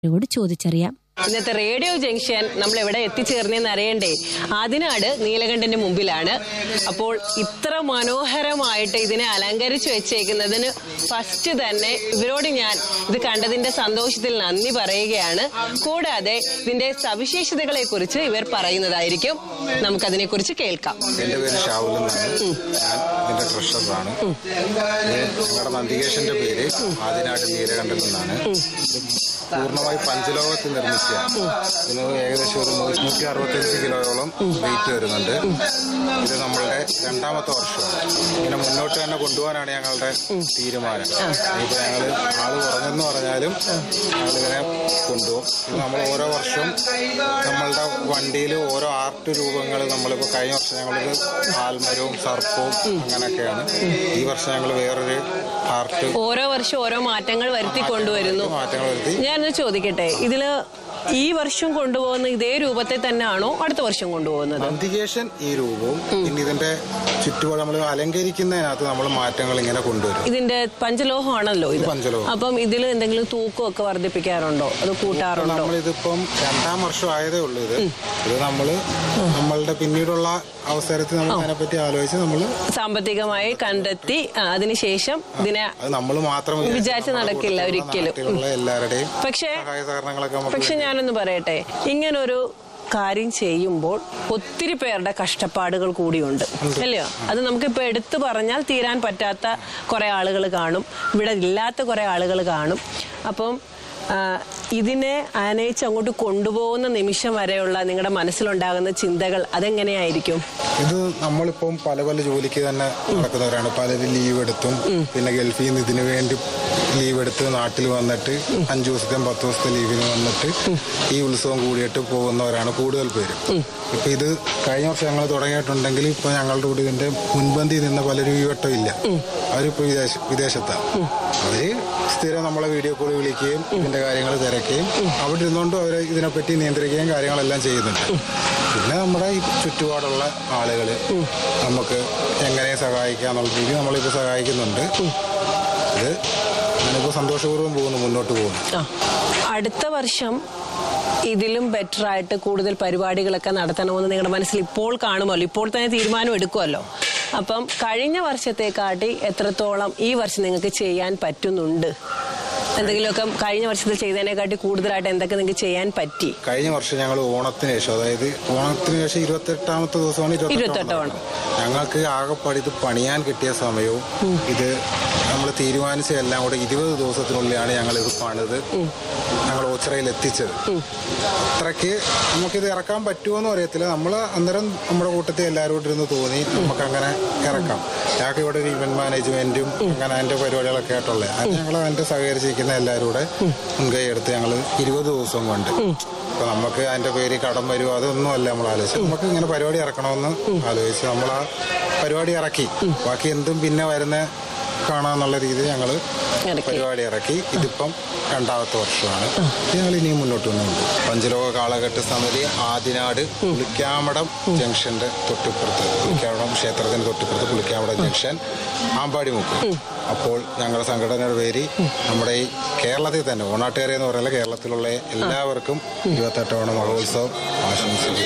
ോട് ചോദിച്ചറിയാം ഇന്നത്തെ radio junction നമ്മൾ എവിടെ എത്തിച്ചേർന്നെന്ന് അറിയണ്ടേ ആദിനാട് നീലകണ്ഠന്റെ മുമ്പിലാണ് അപ്പോൾ ഇത്ര മനോഹരമായിട്ട് ഇതിനെ അലങ്കരിച്ചു വെച്ചേക്കുന്നതിന് ഫസ്റ്റ് തന്നെ ഇവരോട് ഞാൻ ഇത് കണ്ടതിന്റെ സന്തോഷത്തിൽ നന്ദി പറയുകയാണ് കൂടാതെ ഇതിന്റെ സവിശേഷതകളെ കുറിച്ച് ഇവർ പറയുന്നതായിരിക്കും നമുക്കതിനെ കുറിച്ച് കേൾക്കാം എന്റെ പേര് ഷാവുൽ എന്നാണ് ഞാൻ ഇതിന്റെ ട്രഷററാണ് ഞങ്ങളുടെ നന്ദികേശന്റെ പേര് ആദിനാട്ട് നീലകണ്ഠൻ എന്നാണ് ഇത് പൂർണ്ണമായി പഞ്ചലോകത്തിൽ നിർമ്മിച്ച ഇതിന് ഏകദേശം ഒരു നൂറ്റി അറുപത്തിയഞ്ച് കിലോയോളം വെയിറ്റ് വരുന്നുണ്ട് ഇത് നമ്മളുടെ രണ്ടാമത്തെ വർഷമാണ് ഇങ്ങനെ മുന്നോട്ട് തന്നെ കൊണ്ടുപോകാനാണ് ഞങ്ങളുടെ തീരുമാനം ഇപ്പൊ ഞങ്ങൾ ആള് കുറഞ്ഞെന്ന് പറഞ്ഞാലും ഞങ്ങളിങ്ങനെ കൊണ്ടുപോകും ഇത് നമ്മൾ ഓരോ വർഷവും നമ്മളുടെ വണ്ടിയിൽ ഓരോ ആർട്ട് രൂപങ്ങൾ നമ്മളിപ്പോ കഴിഞ്ഞ വർഷം ഞങ്ങളൊരു ആൽമരവും സർപ്പവും അങ്ങനെയൊക്കെയാണ് ഈ വർഷം ഞങ്ങൾ വേറൊരു ആർട്ട് ഓരോ വർഷം ഓരോ മാറ്റങ്ങൾ വരുത്തി കൊണ്ടുവരുന്നു മാറ്റങ്ങൾ വരുത്തി ഞാനൊന്ന് ചോദിക്കട്ടെ ഇതില് ഈ വർഷം കൊണ്ടുപോകുന്ന ഇതേ രൂപത്തെ തന്നെയാണോ അടുത്ത വർഷം കൊണ്ടുപോകുന്നത് നന്ദികേശൻ ഈ രൂപവും പിന്നെ ഇതിന്റെ ചുറ്റുപാട് നമ്മൾ അലങ്കരിക്കുന്നതിനകത്ത് നമ്മൾ മാറ്റങ്ങൾ ഇങ്ങനെ കൊണ്ടുവരും ഇതിന്റെ പഞ്ചലോഹമാണല്ലോ ഇത് പഞ്ചലോഹം. അപ്പം ഇതിൽ എന്തെങ്കിലും തൂക്കമൊക്കെ വർദ്ധിപ്പിക്കാറുണ്ടോ അത് കൂട്ടാറുണ്ടോ നമ്മളിതിപ്പം രണ്ടാം വർഷം ആയതേ ഉള്ളൂ ഇത് ഇത് നമ്മള് നമ്മളുടെ പിന്നീടുള്ള അവസരത്തിൽ നമ്മൾ അതിനെപ്പറ്റി ആലോചിച്ച് നമ്മൾ സാമ്പത്തികമായി കണ്ടെത്തി ആ, അതിനുശേഷം ഇതിനെ അത് നമ്മൾ മാത്രം വിചാരിച്ച് നടക്കില്ല ഒരിക്കലും. നാട്ടിലുള്ള എല്ലാവരുടെയും പക്ഷേ സഹായ സഹകരണങ്ങളൊക്കെ നമുക്ക് പക്ഷെ ഞാനൊന്ന് പറയട്ടെ ഇങ്ങനൊരു കാര്യം ചെയ്യുമ്പോൾ ഒത്തിരി പേരുടെ കഷ്ടപ്പാടുകൾ കൂടിയുണ്ട് അല്ലയോ അത് നമുക്കിപ്പോൾ എടുത്തു പറഞ്ഞാൽ തീരാൻ പറ്റാത്ത കുറെ ആളുകൾ കാണും ഇവിടെ ഇല്ലാത്ത കുറെ ആളുകൾ കാണും അപ്പം ആ, ഇതിനെ ആനയിച്ച് അങ്ങോട്ട് കൊണ്ടുപോകുന്ന നിമിഷം വരെയുള്ള നിങ്ങളുടെ മനസ്സിലുണ്ടാകുന്ന ചിന്തകൾ അതെങ്ങനെയായിരിക്കും ഇത് നമ്മളിപ്പം പല പല ജോലിക്ക് തന്നെ നടക്കുന്നവരാണ് പലരും ലീവ് എടുത്തും പിന്നെ ഗൾഫിൽ നിന്ന് ഇതിനു വേണ്ടി ലീവ് എടുത്ത് നാട്ടിൽ വന്നിട്ട് അഞ്ചു ദിവസത്തെയും പത്ത് ദിവസത്തെ ലീവിന് വന്നിട്ട് ഈ ഉത്സവം കൂടിയിട്ട് പോകുന്നവരാണ് കൂടുതൽ പേര് ഇപ്പൊ ഇത് കഴിഞ്ഞ വർഷം ഞങ്ങൾ തുടങ്ങിയിട്ടുണ്ടെങ്കിൽ ഇപ്പൊ ഞങ്ങളുടെ കൂടെ ഇതിന്റെ മുൻപന്തി നിന്ന പലരും ഈ വട്ടം ഇല്ല അവരിപ്പോ വിദേശ വിദേശത്താണ് അവര് സ്ഥിരം നമ്മളെ വീഡിയോ കോൾ വിളിക്കുകയും ഇതിന്റെ കാര്യങ്ങൾ തിരക്കുകയും അവിടെ ഇരുന്നുകൊണ്ട് അവരെ ഇതിനെപ്പറ്റി നിയന്ത്രിക്കുകയും കാര്യങ്ങളെല്ലാം ചെയ്യുന്നുണ്ട് പിന്നെ നമ്മുടെ ഈ ചുറ്റുപാടുള്ള ആളുകള് നമുക്ക് എങ്ങനെ സഹായിക്കാന്നുള്ള രീതി നമ്മളിപ്പോൾ സഹായിക്കുന്നുണ്ട് ഇത് ഞാനിപ്പോൾ സന്തോഷപൂർവ്വം പോകുന്നു മുന്നോട്ട് പോകുന്നു ആ. അടുത്ത വർഷം ഇതിലും ബെറ്റർ ആയിട്ട് കൂടുതൽ പരിപാടികളൊക്കെ നടത്തണമെന്ന് നിങ്ങളുടെ മനസ്സിൽ ഇപ്പോൾ കാണുമല്ലോ ഇപ്പോൾ തന്നെ തീരുമാനം എടുക്കുമല്ലോ അപ്പം കഴിഞ്ഞ വർഷത്തെക്കാട്ടി എത്രത്തോളം ഈ വർഷം നിങ്ങൾക്ക് ചെയ്യാൻ പറ്റുന്നുണ്ട് എന്തെങ്കിലുമൊക്കെ കഴിഞ്ഞ വർഷത്തിൽ ചെയ്തതിനെക്കാട്ടി കൂടുതലായിട്ട് എന്തൊക്കെ നിങ്ങൾക്ക് ചെയ്യാൻ പറ്റി കഴിഞ്ഞ വർഷം ഞങ്ങൾ ഓണത്തിന് ശേഷം അതായത് ഓണത്തിന് ശേഷം ഇരുപത്തെട്ടാമത്തെ ദിവസമാണ് ഇരുപത്തെട്ട് ഓണം. ഞങ്ങൾക്ക് ആകെപ്പാട് ഇത് പണിയാൻ കിട്ടിയ സമയവും ഇത് നമ്മൾ തീരുമാനിച്ച എല്ലാം കൂടെ ഇരുപത് ദിവസത്തിനുള്ളിലാണ് ഞങ്ങൾ ഇത് പണിത് ഞങ്ങൾ ഓച്ചിറയിൽ എത്തിച്ചത് അത്രയ്ക്ക് നമുക്കിത് ഇറക്കാൻ പറ്റുമോന്ന് അറിയത്തില്ല നമ്മൾ അന്നേരം നമ്മുടെ കൂട്ടത്തിൽ എല്ലാവരും കൂടെ ഇരുന്ന് തോന്നി നമുക്ക് അങ്ങനെ ഇറക്കാം ഞങ്ങൾക്ക് ഇവിടെ ഒരു ഇവന്റ് മാനേജ്മെന്റും അങ്ങനെ അതിന്റെ പരിപാടികളൊക്കെ ആയിട്ടുള്ളത് അത് ഞങ്ങൾ അതിന്റെ സഹകരിച്ചിരിക്കുന്ന എല്ലാവരും കൂടെ മുൻകൈ എടുത്ത് ഞങ്ങൾ ഇരുപത് ദിവസം കൊണ്ട് അപ്പൊ നമുക്ക് അതിന്റെ പേര് കടം വരുമോ അതൊന്നും അല്ല നമ്മൾ ആലോചിച്ചത് നമുക്ക് ഇങ്ങനെ പരിപാടി ഇറക്കണമെന്ന് ആലോചിച്ച് നമ്മൾ ആ പരിപാടി ഇറക്കി ബാക്കി എന്തും പിന്നെ വരുന്ന കാണാന്നുള്ള രീതിയിൽ ഞങ്ങള് ഇറക്കി. പരിപാടി ഇറക്കി ഇതിപ്പം രണ്ടാമത്തെ വർഷമാണ് ഞങ്ങൾ ഇനിയും മുന്നോട്ട് വന്നുണ്ട് പഞ്ചലോക കാളകെട്ട് സമിതി ആദിനാട് പുളിക്കാമടം ജംഗ്ഷന്റെ തൊട്ടിപ്പുറത്ത് പുളിക്കാമടം ക്ഷേത്രത്തിന് തൊട്ടിപ്പുറത്ത് പുളിക്കാമടം ജംഗ്ഷൻ ആമ്പാടിമുക്ക് അപ്പോൾ ഞങ്ങളുടെ സംഘടനയുടെ പേര് നമ്മുടെ ഈ കേരളത്തിൽ തന്നെ ഓണാട്ടുകാരെ എന്ന് പറയുന്നത് കേരളത്തിലുള്ള എല്ലാവർക്കും ഇരുപത്തെട്ട് ഓണം മഹോത്സവം ആശംസിക്കുന്നു